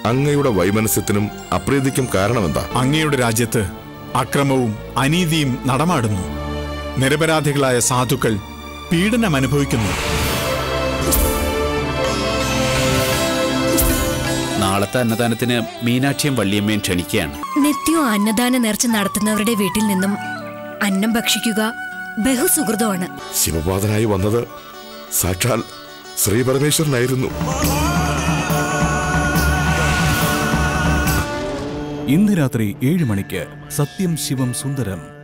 അങ്ങയുടെ വൈമനസ്യത്തിനും അപ്രീതിക്കും കാരണമെന്താ അങ്ങയുടെ രാജ്യത്ത് അക്രമവും അനീതിയും നടമാടുന്നു നിരപരാധികളായ സാധുക്കൾ പീഡനം അനുഭവിക്കുന്നു നാളത്തെ അന്നദാനത്തിന് മീനാക്ഷിയും വള്ളിയമ്മയും ക്ഷണിക്കുകയാണ് നിത്യവും അന്നദാന നേർച്ച നടത്തുന്നവരുടെ വീട്ടിൽ നിന്നും അന്നം ഭക്ഷിക്കുക ബഹുസുഹൃതമാണ് ശിവപാതനായി വന്നത് സാക്ഷാൽ ശ്രീ പരമേശ്വരനായിരുന്നു ഇന്ന് രാത്രി ഏഴ് മണിക്ക് സത്യം ശിവം സുന്ദരം